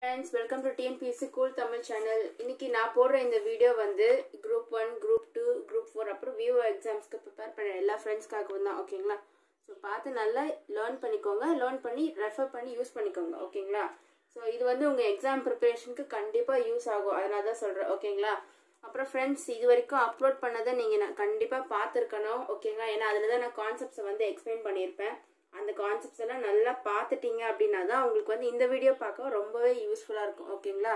friends welcome to TNPSC cool Tamil channel இன்னைக்கு நான் போடுற இந்த வீடியோ வந்து group one group two group four அப்புறம் விவோ எக்ஸாம்ஸ்க்கு ப்ரிப்பேர் பண்ண எல்லா ஃப்ரெண்ட்ஸ்க்காகவும் தான் ஓகேங்களா ஸோ பார்த்து நல்லா லேர்ன் பண்ணிக்கோங்க லேர்ன் பண்ணி ரெஃபர் பண்ணி யூஸ் பண்ணிக்கோங்க ஓகேங்களா ஸோ இது வந்து உங்கள் எக்ஸாம் ப்ரிப்பரேஷனுக்கு கண்டிப்பாக யூஸ் ஆகும் அதனால தான் சொல்கிறேன் ஓகேங்களா அப்புறம் ஃப்ரெண்ட்ஸ் இது வரைக்கும் அப்லோட் பண்ணதை நீங்கள் நான் கண்டிப்பாக பார்த்துருக்கணும் ஓகேங்களா ஏன்னா அதில் தான் நான் கான்செப்ட்ஸை வந்து எக்ஸ்பிளைன் பண்ணியிருப்பேன் அந்த கான்செப்ட்ஸ் எல்லாம் நல்லா பார்த்துட்டீங்க அப்படின்னா தான் உங்களுக்கு வந்து இந்த வீடியோ பார்க்க ரொம்பவே யூஸ்ஃபுல்லாக இருக்கும் ஓகேங்களா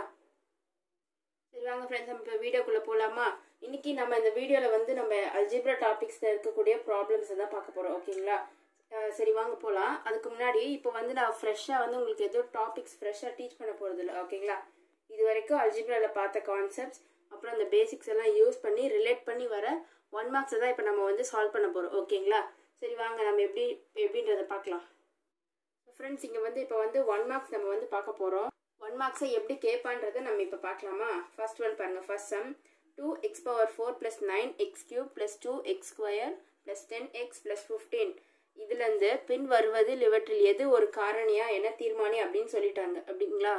சரி வாங்க ஃப்ரெண்ட்ஸ் நம்ம இப்போ வீடியோக்குள்ளே போகலாமா இன்னைக்கு நம்ம இந்த வீடியோவில் வந்து நம்ம அல்ஜிப்ரா டாபிக்ஸில் இருக்கக்கூடிய ப்ராப்ளம்ஸை தான் பார்க்க போகிறோம் ஓகேங்களா அஹ் சரி வாங்க போகலாம் அதுக்கு முன்னாடி இப்போ வந்து நான் ஃப்ரெஷ்ஷாக வந்து உங்களுக்கு எதுவும் டாபிக்ஸ் ஃப்ரெஷ்ஷாக டீச் பண்ண போகிறது இல்லை ஓகேங்களா இது வரைக்கும் அல்ஜிப்ராவில் பார்த்த கான்செப்ட்ஸ் அப்புறம் அந்த பேசிக்ஸ் எல்லாம் யூஸ் பண்ணி ரிலேட் பண்ணி வர ஒன் மார்க்ஸை தான் இப்போ நம்ம வந்து சால்வ் பண்ண போகிறோம் ஓகேங்களா சரி வாங்க நம்ம எப்படி எப்படின்றத பார்க்கலாம் ஃப்ரெண்ட்ஸ் இங்கே வந்து இப்போ வந்து ஒன் மார்க்ஸ் நம்ம வந்து பார்க்க போகிறோம் ஒன் மார்க்ஸை எப்படி கேட்பான்றதை நம்ம இப்போ பார்க்கலாமா ஃபர்ஸ்ட் ஒன் பாருங்கள் first sum two x power four plus nine x cube plus two x square plus ten x plus fifteen இதுலேருந்து பின் வருவதில் இவற்றில் எது ஒரு காரணியா என்ன தீர்மானி அப்படின்னு சொல்லிட்டாங்க அப்படிங்களா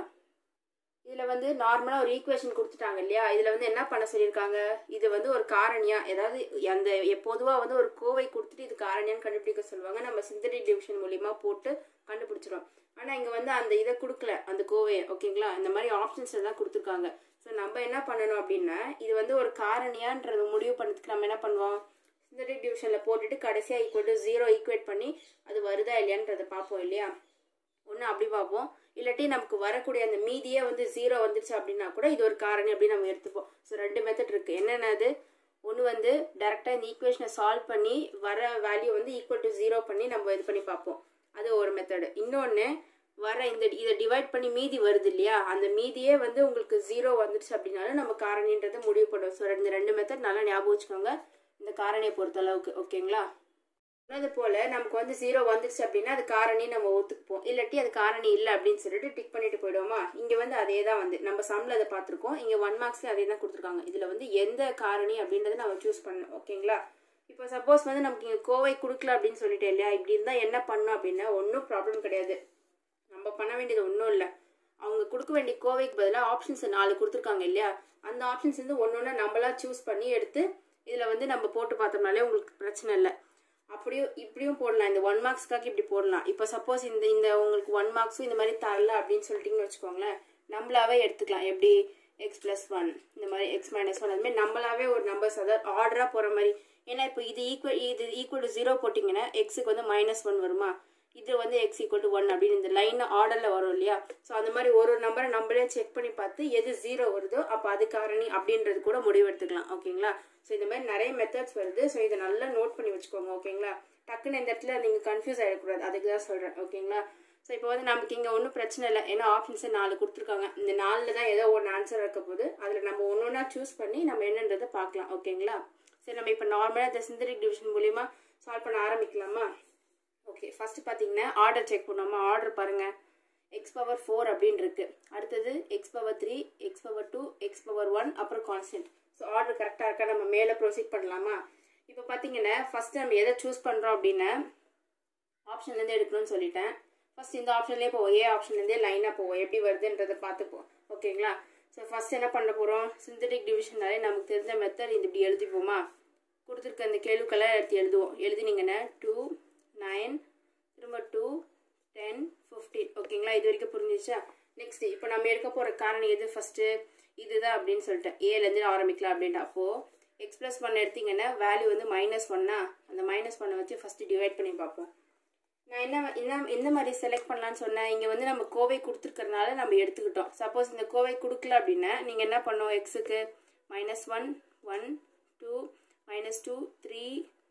இதில் வந்து நார்மலாக ஒரு ஈக்குவேஷன் கொடுத்துட்டாங்க இல்லையா இதில் வந்து என்ன பண்ண சொல்லியிருக்காங்க இது வந்து ஒரு காரணியா ஏதாவது அந்த பொதுவாக வந்து ஒரு கோவை கொடுத்துட்டு இது காரணியான்னு கண்டுபிடிக்க சொல்லுவாங்க நம்ம சிந்தடிக் டிவிஷன் மூலியமாக போட்டு கண்டுபிடிச்சிரும் ஆனால் இங்கே வந்து அந்த இதை கொடுக்கல அந்த கோவையை ஓகேங்களா இந்த மாதிரி ஆப்ஷன்ஸ் தான் கொடுத்துருக்காங்க ஸோ நம்ம என்ன பண்ணணும் அப்படின்னா இது வந்து ஒரு காரணியான்றது முடிவு பண்ணதுக்கு நம்ம என்ன பண்ணுவோம் சிந்தடிக் டிவிஷனில் போட்டுட்டு கடைசியாக ஈக்குவல் டு ஜீரோ ஈக்குவேட் பண்ணி அது வருதா இல்லையான்றதை பார்ப்போம் இல்லையா ஒன்று அப்படி பார்ப்போம் இல்லாட்டி நமக்கு வரக்கூடிய அந்த மீதியே வந்து ஜீரோ வந்துருச்சு அப்படின்னா கூட இது ஒரு காரணி அப்படின்னு நம்ம எடுத்துப்போம் ஸோ ரெண்டு மெத்தட் இருக்குது என்னென்னது ஒன்று வந்து டேரெக்டாக இந்த ஈக்குவேஷனை சால்வ் பண்ணி வர வேல்யூ வந்து ஈக்குவல் டு ஜீரோ பண்ணி நம்ம இது பண்ணி பார்ப்போம் அது ஒரு மெத்தடு இன்னொன்று வர இந்த இதை டிவைட் பண்ணி மீதி வருது இல்லையா அந்த மீதியே வந்து உங்களுக்கு ஜீரோ வந்துருச்சு அப்படின்னாலும் நம்ம காரணின்றதை முடிவு பண்ணுவோம் ஸோ இந்த ரெண்டு மெத்தட் நல்லா ஞாபகம் வச்சுக்கோங்க இந்த காரணியை பொறுத்த அளவுக்கு ஓகேங்களா அது போல நமக்கு வந்து ஜீரோ வந்துருச்சு அப்படின்னா அது காரணி நம்ம ஒத்துக்குப்போம் இல்லாட்டி அது காரணி இல்லை அப்படின்னு சொல்லிட்டு டிக் பண்ணிட்டு போயிடுவோமா இங்க வந்து அதே தான் வந்து நம்ம சம்ல அதை பார்த்துருக்கோம் இங்க ஒன் மார்க்ஸ்ல அதே தான் கொடுத்துருக்காங்க இதுல வந்து எந்த காரணி அப்படின்றத நம்ம சூஸ் பண்ணணும் ஓகேங்களா இப்போ சப்போஸ் வந்து நமக்கு இங்கே கோவை கொடுக்கல அப்படின்னு சொல்லிட்டு இல்லையா இப்படி இருந்தால் என்ன பண்ணணும் அப்படின்னா ஒன்றும் ப்ராப்ளம் கிடையாது நம்ம பண்ண வேண்டியது ஒன்றும் இல்லை அவங்க கொடுக்க வேண்டிய கோவைக்கு பதிலாக ஆப்ஷன்ஸ் நாலு கொடுத்துருக்காங்க இல்லையா அந்த ஆப்ஷன்ஸ் வந்து ஒன்று ஒன்று நம்மளா சூஸ் பண்ணி எடுத்து இதில் வந்து நம்ம போட்டு பார்த்தோம்னாலே உங்களுக்கு பிரச்சனை இல்லை அப்படியும் இப்படியும் போடலாம் இந்த ஒன் மார்க்ஸ்க்காக இப்படி போடலாம் இப்போ சப்போஸ் இந்த இந்த உங்களுக்கு ஒன் மார்க்ஸும் இந்த மாதிரி தரல அப்படின்னு சொல்லிட்டீங்கன்னு வச்சுக்கோங்களேன் நம்மளாவே எடுத்துக்கலாம் எப்படி எக்ஸ் ப்ளஸ் ஒன் இந்த மாதிரி எக்ஸ் மைனஸ் ஒன் அதுமாதிரி நம்மளாவே ஒரு நம்பர்ஸ் அதாவது ஆர்டராக போகிற மாதிரி ஏன்னா இப்போ இது ஈக்குவல் இது ஈக்குவல் டு ஜீரோ போட்டிங்கன்னா எக்ஸுக்கு வந்து மைனஸ் ஒன் வருமா இது வந்து எக்ஸ் ஈக்குவல் டு ஒன் அப்படின்னு இந்த லைன் ஆர்டரில் வரும் இல்லையா ஸோ அந்த மாதிரி ஒரு ஒரு நம்பரை நம்மளே செக் பண்ணி பார்த்து எது ஜீரோ வருதோ அப்போ அது காரணி அப்படின்றது கூட முடிவு எடுத்துக்கலாம் ஓகேங்களா ஸோ இந்த மாதிரி நிறைய மெத்தட்ஸ் வருது ஸோ இதை நல்லா நோட் பண்ணி வச்சுக்கோங்க ஓகேங்களா டக்குன்னு இந்த இடத்துல நீங்கள் கன்ஃபியூஸ் ஆகிடக்கூடாது அதுக்கு தான் சொல்கிறேன் ஓகேங்களா ஸோ இப்போ வந்து நமக்கு இங்கே ஒன்றும் பிரச்சனை இல்லை ஏன்னா ஆப்ஷன்ஸை நாலு கொடுத்துருக்காங்க இந்த நாலில் தான் ஏதோ ஒன்று ஆன்சர் இருக்க போது அதில் நம்ம ஒன்று ஒன்றா சூஸ் பண்ணி நம்ம என்னன்றதை பார்க்கலாம் ஓகேங்களா சரி நம்ம இப்போ நார்மலாக இந்த சிந்தரிக் டிவிஷன் மூலிமா சால்வ் பண்ண ஆரம்பிக்கலாமா ஓகே ஃபஸ்ட்டு பார்த்தீங்கன்னா ஆர்டர் செக் பண்ணோமா ஆர்டர் பாருங்கள் எக்ஸ் பவர் ஃபோர் அப்படின்னு இருக்கு அடுத்தது x power three x power two x power one அப்புறம் கான்ஸ்டன்ட் ஸோ ஆர்டர் கரெக்டாக இருக்கா நம்ம மேலே ப்ரொசீட் பண்ணலாமா இப்போ பார்த்தீங்கன்னா ஃபஸ்ட்டு நம்ம எதை சூஸ் பண்ணுறோம் அப்படின்னா ஆப்ஷன்லேருந்து எடுக்கணும்னு சொல்லிட்டேன் ஃபஸ்ட் இந்த ஆப்ஷன்லேயே போவோம் ஏ ஆப்ஷன்லேருந்தே லைனாக போவோம் எப்படி வருதுன்றதை பார்த்துப்போம் ஓகேங்களா ஸோ ஃபஸ்ட் என்ன பண்ண போகிறோம் சிந்தடிக் டிவிஷன்னாலே நமக்கு தெரிஞ்ச மெத்தட் இது இப்படி எழுதிப்போமா கொடுத்துருக்க அந்த கேள்விக்கெல்லாம் எடுத்து எழுதுவோம் எழுதினீங்கன்னா டூ நைன் திரும்ப டூ டென் ஃபிஃப்டீன் ஓகேங்களா இது வரைக்கும் புரிஞ்சிச்சா நெக்ஸ்ட் இப்போ நம்ம எடுக்க போகிற காரணம் எது ஃபஸ்ட்டு இதுதான் அப்படின்னு சொல்லிட்டேன் ஏலேருந்து ஆரம்பிக்கலாம் அப்படின்ட்டு அப்போது எக்ஸ் ப்ளஸ் ஒன் எடுத்தீங்கன்னா வேல்யூ வந்து மைனஸ் ஒன்னா அந்த மைனஸ் ஒன்னை வச்சு ஃபஸ்ட்டு டிவைட் பண்ணி பார்ப்போம் நான் என்ன என்ன எந்த மாதிரி செலக்ட் பண்ணலான்னு சொன்னேன் இங்கே வந்து நம்ம கோவை கொடுத்துருக்கறனால நம்ம எடுத்துக்கிட்டோம் சப்போஸ் இந்த கோவை கொடுக்கல அப்படின்னா நீங்கள் என்ன பண்ணுவோம் எக்ஸுக்கு minus one one two minus two three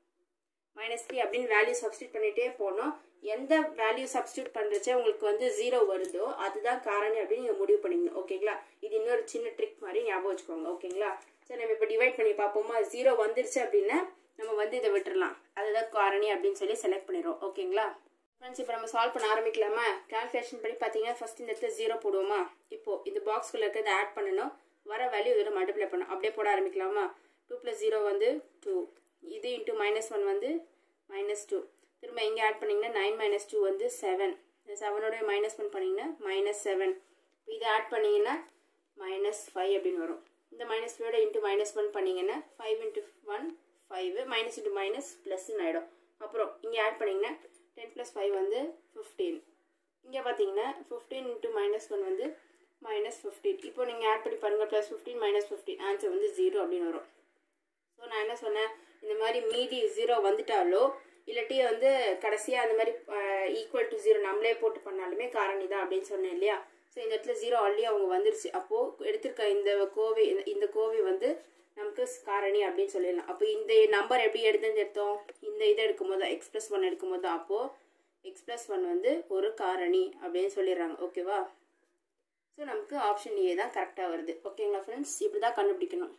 minus three அப்படின்னு வேல்யூ சப்ஸ்டியூட் பண்ணிகிட்டே போனோம் எந்த வேல்யூ சப்ஸ்டியூட் பண்ணுறச்சே உங்களுக்கு வந்து ஜீரோ வருதோ அதுதான் காரணி அப்படின்னு நீங்கள் முடிவு பண்ணிக்கணும் ஓகேங்களா இது இன்னொரு சின்ன ட்ரிக் மாதிரி ஞாபகம் வச்சுக்கோங்க ஓகேங்களா சரி நம்ம இப்போ டிவைட் பண்ணி பார்ப்போமா ஜீரோ வந்துருச்சு அப்படின்னா நம்ம வந்து இதை விட்டுறலாம் அதுதான் காரணி அப்படின்னு சொல்லி செலக்ட் பண்ணிடுவோம் ஓகேங்களா ஃப்ரெண்ட்ஸ் இப்போ நம்ம சால்வ் பண்ண ஆரம்பிக்கலாமா கால்குலேஷன் படி பார்த்தீங்கன்னா ஃபர்ஸ்ட் இந்த இடத்துல ஜீரோ போடுவோமா இப்போ இந்த பாக்ஸ்குள்ளே இருக்கிறத ஆட் பண்ணணும் வர வேல்யூ இதில் மல்டிப்ளை பண்ணணும் அப்படியே போட ஆரம்பிக்கலாமா டூ ப்ளஸ் ஜீரோ வந்து டூ இது இன்ட்டு மைனஸ் ஒன் வந்து மைனஸ் டூ திரும்ப இங்கே ஆட் பண்ணிங்கன்னா நைன் மைனஸ் டூ வந்து செவன் இந்த செவனோட மைனஸ் ஒன் பண்ணிங்கன்னா மைனஸ் செவன் இப்போ இதை ஆட் பண்ணிங்கன்னா மைனஸ் ஃபைவ் அப்படின்னு வரும் இந்த மைனஸ் ஃபைவோட இன்ட்டு மைனஸ் ஒன் பண்ணிங்கன்னா five into one five minus into minus ப்ளஸ்ன்னு ஆகிடும் அப்புறம் இங்கே ஆட் பண்ணிங்கன்னா டென் ப்ளஸ் ஃபைவ் வந்து ஃபிஃப்டீன் இங்கே பார்த்தீங்கன்னா ஃபிஃப்டீன் இன்ட்டு மைனஸ் ஒன் வந்து மைனஸ் ஃபிஃப்டீன் இப்போ நீங்கள் ஆட் பண்ணி பாருங்கள் plus fifteen minus fifteen answer வந்து ஜீரோ அப்படின்னு வரும் ஸோ நான் என்ன சொன்னேன் இந்த மாதிரி மீதி ஜீரோ வந்துட்டாலோ இல்லாட்டி வந்து கடைசியாக அந்த மாதிரி ஈக்குவல் டு ஜீரோ நம்மளே போட்டு பண்ணாலுமே காரணி தான் அப்படின்னு சொன்னேன் இல்லையா ஸோ இந்த இடத்துல ஜீரோ ஆல்ரெடி அவங்க வந்துருச்சு அப்போது எடுத்திருக்க இந்த கோவை இந்த கோவை வந்து நமக்கு காரணி அப்படின்னு சொல்லிடலாம் அப்போ இந்த நம்பர் எப்படி எடுத்துன்னு எடுத்தோம் இந்த இதை எடுக்கும்போது எக்ஸ் ப்ளஸ் ஒன் எடுக்கும்போது அப்போது எக்ஸ் ப்ளஸ் ஒன் வந்து ஒரு காரணி அப்படின்னு சொல்லிடுறாங்க ஓகேவா ஸோ நமக்கு ஆப்ஷன் ஏ தான் கரெக்டாக வருது ஓகேங்களா ஃப்ரெண்ட்ஸ் இப்படி தான் கண்டுபிடிக்கணும்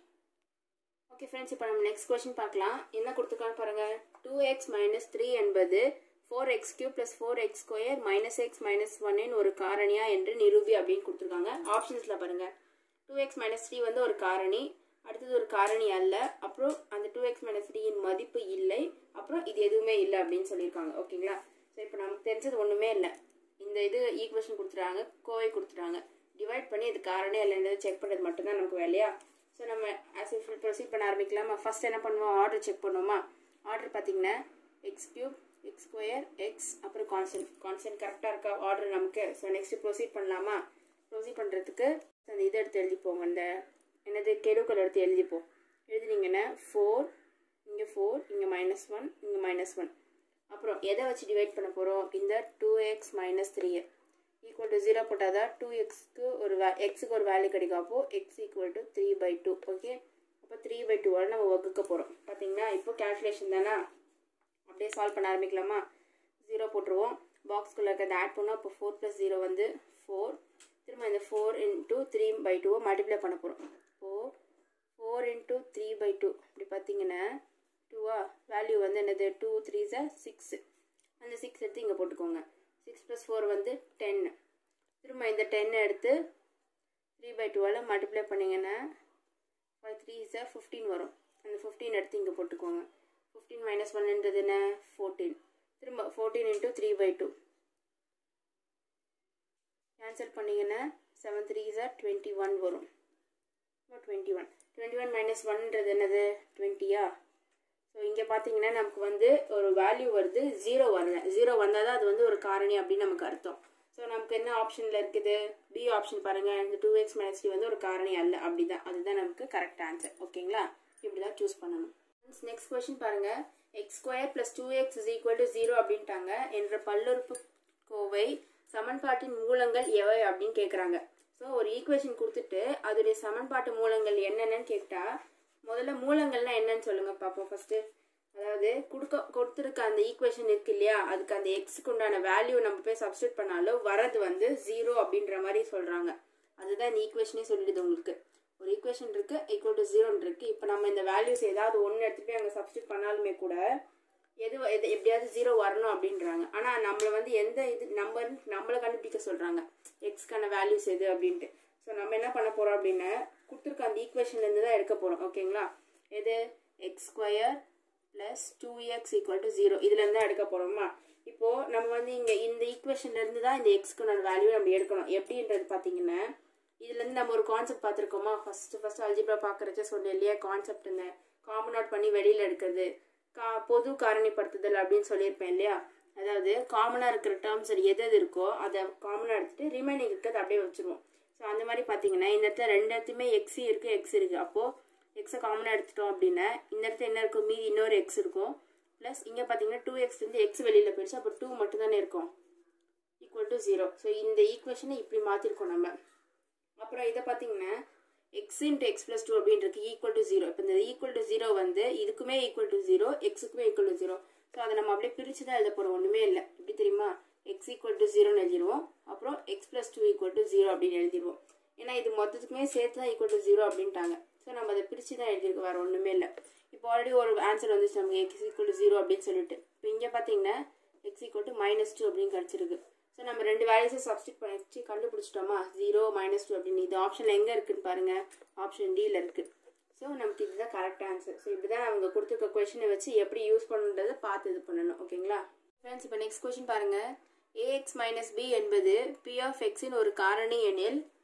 ஓகே ஃப்ரெண்ட்ஸ் இப்போ நம்ம நெக்ஸ்ட் கொஸ்டின் பார்க்கலாம் என்ன கொடுத்துருக்கான்னு பாருங்கள் டூ எக்ஸ் மைனஸ் த்ரீ என்பது four x cube plus four x square minus x minus ஒன்னின் ஒரு காரணியா என்று நிரூபி அப்படின்னு கொடுத்துருக்காங்க ஆப்ஷன்ஸில் பாருங்கள் டூ எக்ஸ் மைனஸ் த்ரீ வந்து ஒரு காரணி அடுத்தது ஒரு காரணி அல்ல அப்புறம் அந்த டூ எக்ஸ் மைனஸ் த்ரீயின் மதிப்பு இல்லை அப்புறம் இது எதுவுமே இல்லை அப்படின்னு சொல்லியிருக்காங்க ஓகேங்களா ஸோ இப்போ நமக்கு தெரிஞ்சது ஒன்றுமே இல்லை இந்த இது ஈக்குவேஷன் கொடுத்துட்டாங்க கோவை கொடுத்துட்டாங்க டிவைட் பண்ணி இது காரணே இல்லைன்றது செக் பண்ணுறது மட்டும்தான் நமக்கு வேலையா ஸோ நம்ம ஆஸ் யூஸ்வல் ப்ரொசீட் பண்ண ஆரம்பிக்கலாமா ஃபஸ்ட் என்ன பண்ணுவோம் ஆர்டர் செக் பண்ணுவோமா ஆர்டர் பார்த்தீங்கன்னா x cube x square x அப்புறம் கான்ஸ்டன்ட் கான்ஸ்டன்ட் கரெக்டாக இருக்கா ஆர்டர் நமக்கு ஸோ நெக்ஸ்ட் ப்ரொசீட் பண்ணலாமா ப்ரொசீட் பண்ணுறதுக்கு அந்த இதை எடுத்து எழுதிப்போங்க அந்த என்னது கெடுக்கள் எடுத்து எழுதிப்போம் எழுதினீங்கன்னா ஃபோர் இங்கே ஃபோர் இங்கே மைனஸ் ஒன் இங்கே மைனஸ் ஒன் அப்புறம் எதை வச்சு டிவைட் பண்ண போகிறோம் இந்த two x minus three equal to zero போட்டால் தான் டூ எக்ஸ்க்கு ஒரு வே எக்ஸுக்கு ஒரு வேல்யூ கிடைக்கும் அப்போது x equal to three by two okay அப்போ த்ரீ பை டூவால் நம்ம வகுக்க போகிறோம் பார்த்தீங்கன்னா இப்போ கேல்குலேஷன் தானே அப்படியே சால்வ் பண்ண ஆரம்பிக்கலாமா ஜீரோ போட்டுருவோம் பாக்ஸ்குள்ளே இருக்கிறத ஆட் பண்ணோம் இப்போ ஃபோர் ப்ளஸ் ஜீரோ வந்து ஃபோர் திரும்ப இந்த ஃபோர் இன்ட்டு த்ரீ பை டூவை மல்டிப்ளை பண்ண போகிறோம் four four into three by two இப்படி பார்த்தீங்கன்னா டூவா வேல்யூ வந்து என்னது டூ த்ரீ சார் சிக்ஸு அந்த சிக்ஸ் எடுத்து இங்கே போட்டுக்கோங்க சிக்ஸ் ப்ளஸ் ஃபோர் வந்து டென்னு திரும்ப இந்த டென்னை எடுத்து த்ரீ பை டூவால் மல்டிப்ளை பண்ணிங்கன்னா ஃபைவ் த்ரீ சார் ஃபிஃப்டீன் வரும் அந்த ஃபிஃப்டீன் எடுத்து இங்கே போட்டுக்கோங்க ஃபிஃப்டீன் மைனஸ் ஒன்ன்றது என்ன ஃபோர்டீன் திரும்ப fourteen into three by two cancel பண்ணிங்கன்னா seven three are twenty one வரும் twenty one twenty one minus ஒன்ன்றது என்னது டுவெண்ட்டியா ஸோ இங்கே பார்த்தீங்கன்னா நமக்கு வந்து ஒரு வேல்யூ வருது ஜீரோ வரல ஜீரோ வந்தால் தான் அது வந்து ஒரு காரணி அப்படின்னு நமக்கு அர்த்தம் ஸோ நமக்கு என்ன ஆப்ஷனில் இருக்குது பி ஆப்ஷன் பாருங்கள் இந்த டூ எக்ஸ் மைனஸ் வந்து ஒரு காரணி அல்ல அப்படி தான் அதுதான் நமக்கு கரெக்ட் ஆன்சர் ஓகேங்களா இப்படி தான் சூஸ் பண்ணணும் நெக்ஸ்ட் கொஸ்டின் பாருங்கள் x square plus two x is equal to zero அப்படின்ட்டாங்க என்ற பல்லுறுப்பு கோவை சமன்பாட்டின் மூலங்கள் எவை அப்படின்னு கேட்குறாங்க ஸோ ஒரு ஈக்குவேஷன் கொடுத்துட்டு அதோடைய சமன்பாட்டு மூலங்கள் என்னென்னு கேட்டா முதல்ல மூலங்கள்னா என்னன்னு சொல்லுங்க பார்ப்போம் ஃபர்ஸ்ட் அதாவது கொடுக்க கொடுத்துருக்க அந்த ஈக்குவேஷன் இருக்கு இல்லையா அதுக்கு அந்த எக்ஸுக்கு உண்டான வேல்யூ நம்ம போய் சப்ஸ்டியூட் பண்ணாலும் வரது வந்து ஜீரோ அப்படின்ற மாதிரி சொல்றாங்க அதுதான் இந்த ஈக்குவேஷனே சொல்லிடுது உங்களுக்கு ஒரு ஈக்குவேஷன் இருக்கு ஈக்குவல் டு ஜீரோன்னு இருக்கு இப்போ நம்ம இந்த வேல்யூஸ் ஏதாவது ஒன்று எடுத்துட்டு போய் அங்கே சப்ஸ்டியூட் பண்ணாலுமே கூட எது எது எப்படியாவது ஜீரோ வரணும் அப்படின்றாங்க ஆனால் நம்மளை வந்து எந்த இது நம்பர் நம்மளை கண்டுபிடிக்க சொல்கிறாங்க எக்ஸ்க்கான வேல்யூஸ் எது அப்படின்ட்டு ஸோ நம்ம என்ன பண்ண போகிறோம் அப்படின்னா கொடுத்துருக்க அந்த ஈக்குவேஷன்லேருந்து தான் எடுக்க போகிறோம் ஓகேங்களா எது x square plus two x equal to zero இதுலேருந்து தான் எடுக்க போகிறோமா இப்போது நம்ம வந்து இங்கே இந்த ஈக்குவேஷன்லேருந்து தான் இந்த எக்ஸ்க்குனான வேல்யூ நம்ம எடுக்கணும் எப்படின்றது பார்த்தீங்கன்னா இதுலேருந்து நம்ம ஒரு கான்செப்ட் பார்த்துருக்கோமா ஃபஸ்ட்டு ஃபஸ்ட்டு அல்ஜிப்ரா பார்க்குறச்ச சொன்னேன் இல்லையா கான்செப்ட் இந்த காமன் அவுட் பண்ணி வெளியில் எடுக்கிறது கா பொது காரணிப்படுத்துதல் அப்படின்னு சொல்லியிருப்பேன் இல்லையா அதாவது காமனாக இருக்கிற டேர்ம்ஸ் எது எது இருக்கோ அதை காமனாக எடுத்துகிட்டு ரிமைனிங் இருக்கிறது அப்படியே வச்சுருவோம் ஸோ அந்த மாதிரி பார்த்தீங்கன்னா இந்த இடத்துல ரெண்டு இடத்துலையுமே எக்ஸி இருக்குது எக்ஸ் இருக்குது அப்போது எக்ஸை காமனாக எடுத்துட்டோம் அப்படின்னா இந்த இடத்துல என்ன இருக்கும் மீதி இன்னொரு எக்ஸ் இருக்கும் ப்ளஸ் இங்கே பார்த்தீங்கன்னா டூ எக்ஸ் வந்து எக்ஸ் வெளியில் போயிடுச்சு அப்போ டூ மட்டும் தானே இருக்கும் ஈக்குவல் டு ஜீரோ ஸோ இந்த ஈக்குவேஷனை இப்படி மாற்றிருக்கோம் நம்ம அப்புறம் இதை பார்த்தீங்கன்னா x into x plus two அப்படின்றது ஈக்குவல் டு ஜீரோ இப்போ இந்த ஈக்குவல் டு ஜீரோ வந்து இதுக்குமே ஈக்குவல் டு ஜீரோ எக்ஸுக்குமே ஈக்குவல் டு ஜீரோ ஸோ அதை நம்ம அப்படியே பிரித்து தான் எழுத போகிறோம் ஒன்றுமே இல்லை எப்படி தெரியுமா எக்ஸ் ஈக்குவல் டு ஜீரோன்னு எழுதிடுவோம் அப்புறம் x plus two equal to zero அப்படின்னு எழுதிடுவோம் ஏன்னா இது மொத்தத்துக்குமே சேர்த்து தான் ஈக்குவல் டு ஜீரோ அப்படின்ட்டாங்க ஸோ நம்ம அதை பிரித்து தான் எழுதியிருக்கோம் வேறு ஒன்றுமே இல்லை இப்போ ஆல்ரெடி ஒரு ஆன்சர் வந்துச்சு நமக்கு எக்ஸ் ஈக்குவல் டு ஜீரோ அப்படின்னு சொல்லிட்டு இப்போ இங்கே பார்த்தீங்கன்னா x equal to minus two அப்படின்னு கிடச்சிருக்கு ஸோ நம்ம ரெண்டு வேல்யூஸை சப்ஸ்டிட் பண்ணி வச்சு கண்டுபிடிச்சிட்டோமா ஜீரோ மைனஸ் டூ அப்படின்னு இது ஆப்ஷனில் எங்கே இருக்குன்னு பாருங்கள் ஆப்ஷன் டியில் இருக்குது ஸோ நமக்கு இதுதான் கரெக்ட் ஆன்சர் ஸோ இப்படி தான் அவங்க கொடுத்துருக்க கொஷினை வச்சு எப்படி யூஸ் பண்ணுன்றதை பார்த்து இது பண்ணணும் ஓகேங்களா ஃப்ரெண்ட்ஸ் இப்போ நெக்ஸ்ட் கொஷின் பாருங்கள் ஏஎக்ஸ் மைனஸ் பி என்பது பி ஆஃப் எக்ஸின் ஒரு காரணி எனில்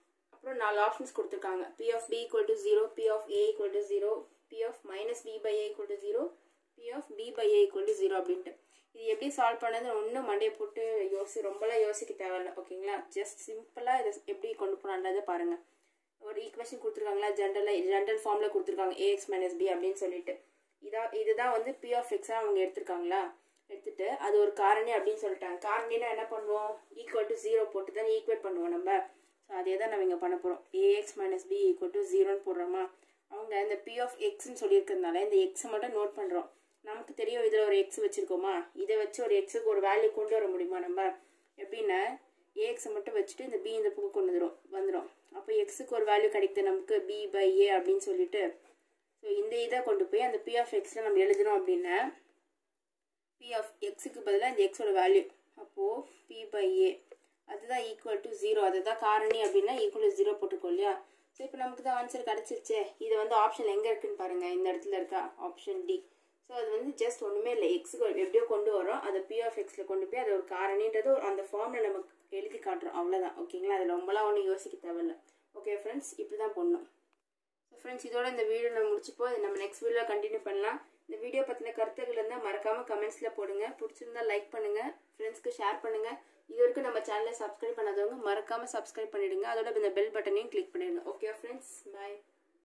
அப்புறம் நாலு ஆப்ஷன்ஸ் கொடுத்துருக்காங்க P of B equal to zero P of A equal to zero P of minus B by A equal to zero P of B by A equal to zero அப்படின்ட்டு இது எப்படி சால்வ் பண்ணது ஒன்றும் மண்டையை போட்டு யோசி ரொம்பலாம் யோசிக்க தேவையில்ல ஓகேங்களா ஜஸ்ட் சிம்பிளாக இதை எப்படி கொண்டு போகலான்றதை பாருங்கள் ஒரு ஈக்குவேஷன் கொடுத்துருக்காங்களா ஜென்ரலாக ஜென்ரல் ஃபார்மில் கொடுத்துருக்காங்க ஏஎக்ஸ் மைனஸ் பி அப்படின்னு சொல்லிட்டு இதான் இதுதான் வந்து பி ஆஃப் எக்ஸாக அவங்க எடுத்திருக்காங்களா எடுத்துட்டு அது ஒரு காரணி அப்படின்னு சொல்லிட்டாங்க காரணினா என்ன பண்ணுவோம் ஈக்குவல் டு ஜீரோ போட்டு தான் ஈக்குவேட் பண்ணுவோம் நம்ம ஸோ அதே தான் நம்ம இங்கே பண்ண போகிறோம் a x minus b equal to ஜீரோன்னு போடுறோமா அவங்க இந்த பி ஆஃப் எக்ஸ்ன்னு சொல்லியிருக்கிறதுனால இந்த எக்ஸை மட்டும் நோட் பண்ணுறோம் நமக்கு தெரியும் இதில் ஒரு எக்ஸ் வச்சுருக்கோமா இதை வச்சு ஒரு எக்ஸுக்கு ஒரு வேல்யூ கொண்டு வர முடியுமா நம்ம எப்படின்னா ஏஎக்ஸை மட்டும் வச்சுட்டு இந்த பி இந்த பக்கம் கொண்டு வந்துடும் வந்துடும் அப்போ எக்ஸுக்கு ஒரு வேல்யூ கிடைக்குது நமக்கு பி பை ஏ அப்படின்னு சொல்லிட்டு ஸோ இந்த இதை கொண்டு போய் அந்த பி ஆஃப் எக்ஸில் நம்ம எழுதுனோம் அப்படின்னா பி ஆஃப் எக்ஸுக்கு பதிலாக இந்த எக்ஸோட வேல்யூ அப்போது பி பை ஏ அதுதான் ஈக்குவல் டு ஜீரோ அதுதான் காரணி அப்படின்னா ஈக்குவல் டு ஜீரோ போட்டுக்கோ இல்லையா ஸோ இப்போ நமக்கு தான் ஆன்சர் கிடச்சிருச்சே இது வந்து ஆப்ஷன் எங்கே இருக்குன்னு பாருங்கள் இந்த இடத்துல இருக்கா ஆப்ஷன் டி ஸோ அது வந்து ஜஸ்ட் ஒன்றுமே இல்லை எக்ஸுக்கு எப்படியோ கொண்டு வரோம் அதை பி ஆஃப் எக்ஸில் கொண்டு போய் அது ஒரு காரணின்றது ஒரு அந்த ஃபார்மில் நமக்கு எழுதி காட்டுறோம் அவ்வளோதான் ஓகேங்களா அதில் ரொம்பலாம் ஒன்றும் யோசிக்க தேவையில்ல ஓகே ஃப்ரெண்ட்ஸ் இப்படி தான் பண்ணணும் ஸோ ஃப்ரெண்ட்ஸ் இதோட இந்த வீடியோ நம்ம முடிச்சுப்போம் இது நம்ம நெக்ஸ்ட் வீடியோவில் கண்டினியூ பண்ணலாம் இந்த வீடியோ பற்றின கருத்துக்கள் இருந்தால் மறக்காமல் கமெண்ட்ஸில் போடுங்க பிடிச்சிருந்தா லைக் பண்ணுங்கள் ஃப்ரெண்ட்ஸ்க்கு ஷேர் பண்ணுங்கள் இது வரைக்கும் நம்ம சேனலை சப்ஸ்கிரைப் பண்ணாதவங்க மறக்காமல் சப்ஸ்கிரைப் பண்ணிவிடுங்க அதோட இந்த பெல் பட்டனையும் கிளிக் பண்ணிடுங்க ஓகே ஃப்ரெண்ட்ஸ் பாய்